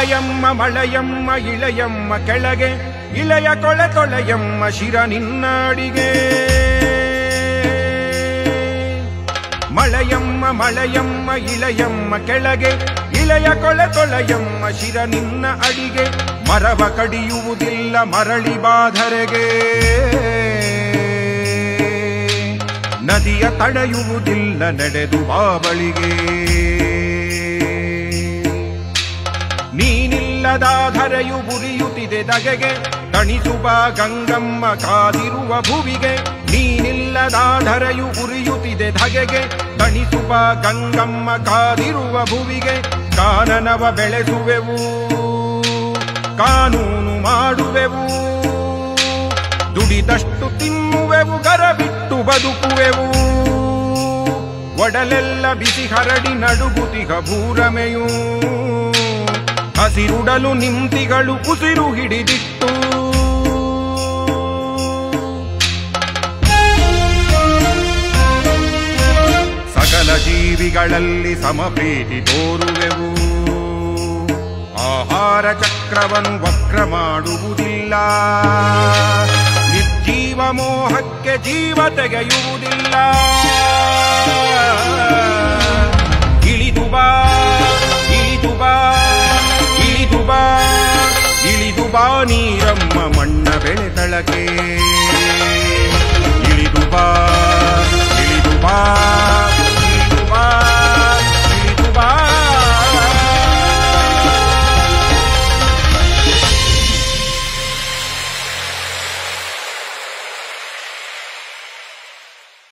ಮಳೆಯಮ್ಮ ಮಳೆಯಮ್ಮ ಇಳೆಯಮ್ಮ ಕೆಳಗೆ ಇಳೆಯ ಕೊಳೆ ತೊಳೆಯಮ್ಮ ಶಿರ ನಿನ್ನಾಡಿಗೆ ಮಳೆಯಮ್ಮ ಮಳೆಯಮ್ಮ ಇಳೆಯಮ್ಮ ಕೆಳಗೆ ಇಳೆಯ ಕೊಳೆ ತೊಳೆಯಮ್ಮ ಶಿರ ನಿನ್ನ ಅಡಿಗೆ ಮರವ ಕಡಿಯುವುದಿಲ್ಲ ಮರಳಿ ಬಾಧರೆಗೆ ನದಿಯ ತಡೆಯುವುದಿಲ್ಲ ನಡೆದು ಬಾಬಳಿಗೆ ನೀನಿಲ್ಲದ ಧರೆಯು ಬುರಿಯುತ್ತಿದೆ ದಗೆಗೆ ತಣಿಸುವ ಗಂಗಮ್ಮ ಕಾದಿರುವ ಭುವಿಗೆ ನೀನಿಲ್ಲದ ಧರೆಯು ಉರಿಯುತ್ತಿದೆ ಧಗೆಗೆ ತಣಿಸುವ ಗಂಗಮ್ಮ ಕಾದಿರುವ ಭುವಿಗೆ ಕಾನನವ ಬೆಳೆಸುವೆವು ಕಾನೂನು ಮಾಡುವೆವು ದುಡಿದಷ್ಟು ತಿನ್ನುವೆವು ಗರ ಬಿಟ್ಟು ಬದುಕುವೆವು ಒಡಲೆಲ್ಲ ಬಿಸಿ ಹರಡಿ ನಡುಗುತಿಗ ಭೂರಮೆಯೂ ಹಸಿರುಡಲು ನಿಂತಿಗಳು ಉಸಿರು ಹಿಡಿದಿಟ್ಟು ಸಕಲ ಜೀವಿಗಳಲ್ಲಿ ಸಮಪ್ರೀತಿ ತೋರುವೆವು ಆಹಾರ ಚಕ್ರವನ್ನು ವಕ್ರ ಮಾಡುವುದಿಲ್ಲ ನಿರ್ಜೀವ ಮೋಹಕ್ಕೆ ಜೀವ ತೆಗೆಯುವುದಿಲ್ಲ ಇಳಿದು ಬಾ ಇಳಿದು ಬಾ ಇಳಿದು ಬಾ ಇಳಿದು ಬಾ ನೀರಮ್ಮ ಮಣ್ಣ ಬೆಳೆತಳಕೆ